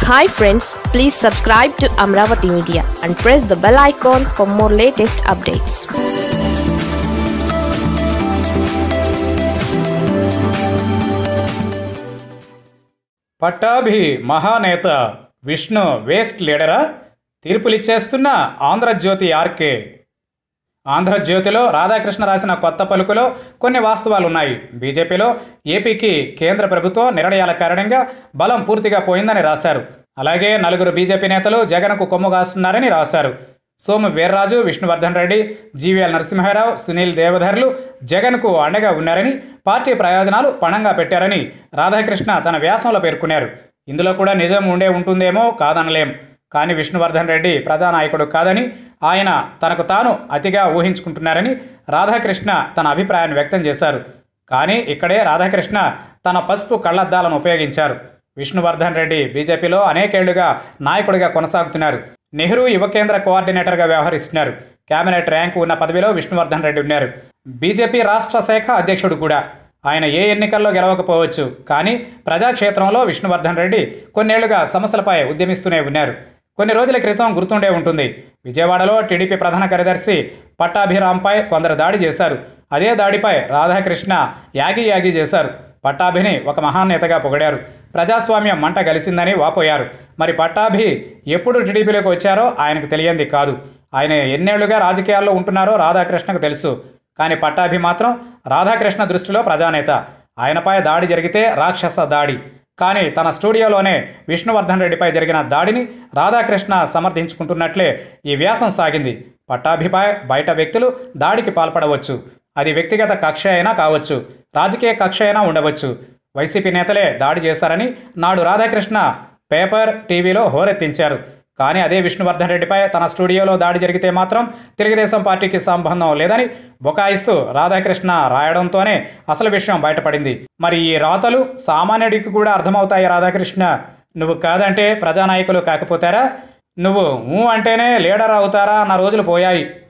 hi friends please subscribe to Amaravati media and press the bell icon for more latest updates Pattabhi మహానేత Vishnu waste లీడరా తీర్పులిచ్చేస్తున్న Andhra Jyothi R K ఆంధ్రజ్యోతిలో రాధాకృష్ణ రాసిన కొత్త పలుకులో కొన్ని వాస్తవాలు ఉన్నాయి బీజేపీలో ఏపీకి కేంద్ర ప్రభుత్వం నిర్ణయాల కారణంగా బలం పూర్తిగా పోయిందని రాశారు అలాగే నలుగురు బీజేపీ నేతలు జగన్కు కొమ్ము కాస్తున్నారని రాశారు సోము వీర్రాజు విష్ణువర్ధన్ రెడ్డి జీవీఎల్ నరసింహారావు సునీల్ దేవధర్లు జగన్కు అండగా ఉన్నారని పార్టీ ప్రయోజనాలు పణంగా పెట్టారని రాధాకృష్ణ తన వ్యాసంలో పేర్కొన్నారు ఇందులో కూడా నిజం ఉండే ఉంటుందేమో కాదనలేం కానీ విష్ణువర్ధన్ రెడ్డి ప్రజానాయకుడు కాదని ఆయన తనకు తాను అతిగా ఊహించుకుంటున్నారని రాధాకృష్ణ తన అభిప్రాయాన్ని వ్యక్తం చేశారు కానీ ఇక్కడే రాధాకృష్ణ తన పసుపు కళ్లద్దాలను ఉపయోగించారు విష్ణువర్ధన్ రెడ్డి బీజేపీలో అనేకేళ్లుగా నాయకుడిగా కొనసాగుతున్నారు నెహ్రూ యువ కేంద్ర కోఆర్డినేటర్గా వ్యవహరిస్తున్నారు కేబినెట్ ర్యాంకు ఉన్న పదవిలో విష్ణువర్ధన్ రెడ్డి ఉన్నారు బీజేపీ రాష్ట్ర శాఖ అధ్యక్షుడు కూడా ఆయన ఏ ఎన్నికల్లో గెలవకపోవచ్చు కానీ ప్రజాక్షేత్రంలో విష్ణువర్ధన్ రెడ్డి కొన్నేళ్లుగా సమస్యలపై ఉద్యమిస్తూనే ఉన్నారు కొన్ని రోజుల క్రితం గుర్తుండే ఉంటుంది విజయవాడలో టీడీపీ ప్రధాన కార్యదర్శి పట్టాభిరాంపై కొందరు దాడి చేశారు అదే దాడిపై రాధాకృష్ణ యాగి యాగి చేశారు పట్టాభిని ఒక మహానేతగా పొగిడారు ప్రజాస్వామ్యం మంట కలిసిందని వాపోయారు మరి పట్టాభి ఎప్పుడు టీడీపీలోకి వచ్చారో ఆయనకు తెలియంది కాదు ఆయన ఎన్నేళ్లుగా రాజకీయాల్లో ఉంటున్నారో రాధాకృష్ణకు తెలుసు కానీ పట్టాభి మాత్రం రాధాకృష్ణ దృష్టిలో ప్రజానేత ఆయనపై దాడి జరిగితే రాక్షస దాడి కానీ తన స్టూడియోలోనే విష్ణువర్ధన్ రెడ్డిపై జరిగిన దాడిని రాధాకృష్ణ సమర్థించుకుంటున్నట్లే ఈ వ్యాసం సాగింది పట్టాభిపై బయట వ్యక్తులు దాడికి పాల్పడవచ్చు అది వ్యక్తిగత కక్ష అయినా కావచ్చు రాజకీయ కక్ష అయినా ఉండవచ్చు వైసీపీ నేతలే దాడి చేశారని నాడు రాధాకృష్ణ పేపర్ టీవీలో హోరెత్తించారు కానీ అదే విష్ణువర్ధన్ రెడ్డిపై తన స్టూడియోలో దాడి జరిగితే మాత్రం తెలుగుదేశం పార్టీకి సంబంధం లేదని బుకాయిస్తూ రాధాకృష్ణ రాయడంతోనే అసలు విషయం బయటపడింది మరి ఈ రాతలు సామాన్యుడికి కూడా అర్థమవుతాయి రాధాకృష్ణ నువ్వు కాదంటే ప్రజానాయకులు కాకపోతారా నువ్వు ఊ అంటేనే లీడర్ అవుతారా అన్న రోజులు పోయాయి